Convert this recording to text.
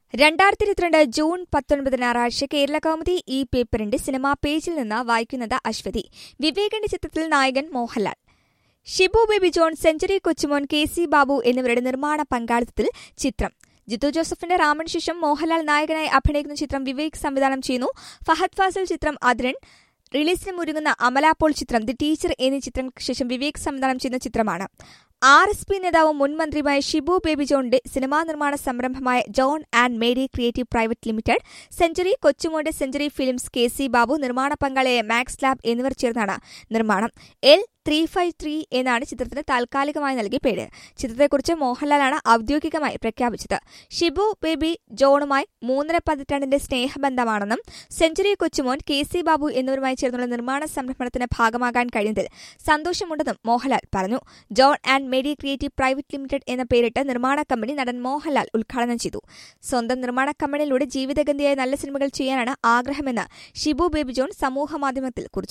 രണ്ടായിരത്തി ഇരുപത്തിരണ്ട് ജൂൺ പത്തൊൻപത് ഞായറാഴ്ച കേരള കൗമുദി ഈ പേപ്പറിന്റെ സിനിമാ പേജിൽ നിന്ന് വായിക്കുന്നത് അശ്വതി വിവേകന്റെ ചിത്രത്തിൽ നായകൻ Mohanlal Shibu Baby John Century Kochumon K C Babu എന്നിവരുടെ നിർമ്മാണ പങ്കാളിത്തത്തിൽ ചിത്രം ജിത്തു ജോസഫിന്റെ രാമന് ശേഷം മോഹൻലാൽ നായകനായി അഭിനയിക്കുന്ന ചിത്രം വിവേക് സംവിധാനം ചെയ്യുന്നു ഫഹദ് ഫാസിൽ ചിത്രം അതിരൻ റിലീസിന് ഒരുങ്ങുന്ന അമല പോൾ ചിത്രം ദി ടീച്ചർ എന്നീ ചിത്രങ്ങൾക്ക് ശേഷം വിവേക് സംവിധാനം ചെയ്യുന്ന ചിത്രമാണ് ആർ എസ് പി നേതാവും മുൻ മന്ത്രിയുമായ ഷിബു ബേബി ജോണിന്റെ സിനിമാ നിർമ്മാണ സംരംഭമായ John and Mary creative private limited Century കൊച്ചുമോന്റെ Century films K C Babu നിർമ്മാണ പങ്കാളിയായ മാക്സ് ലാബ് എന്നിവർ ചേർന്നാണ് നിർമ്മാണം എൽ ത്രീ ഫൈവ് ത്രീ എന്നാണ് ചിത്രത്തിന് താൽക്കാലികമായി നൽകിയ പേര് ചിത്രത്തെക്കുറിച്ച് മോഹൻലാലാണ് ഔദ്യോഗികമായി പ്രഖ്യാപിച്ചത് ഷിബു ബേബി ജോണുമായി മൂന്നര പതിറ്റാണ്ടിന്റെ സ്നേഹബന്ധമാണെന്നും Century Kochumon K C Babu എന്നിവരുമായി ചേർന്നുള്ള നിർമ്മാണ സംരംഭണത്തിന് ഭാഗമാകാൻ കഴിഞ്ഞതിൽ സന്തോഷമുണ്ടെന്നും മോഹൻലാൽ പറഞ്ഞു John and Mary creative private limited എന്ന പേരിട്ട് നിർമ്മാണ കമ്പനി നടൻ മോഹൻലാൽ ഉദ്ഘാടനം ചെയ്തു സ്വന്തം നിർമ്മാണ കമ്പനിയിലൂടെ ജീവിതഗന്ധിയായ നല്ല സിനിമകൾ ചെയ്യാനാണ് ആഗ്രഹമെന്ന് ഷിബു ബേബി ജോൺ സമൂഹമാധ്യമത്തിൽ കുറിച്ചു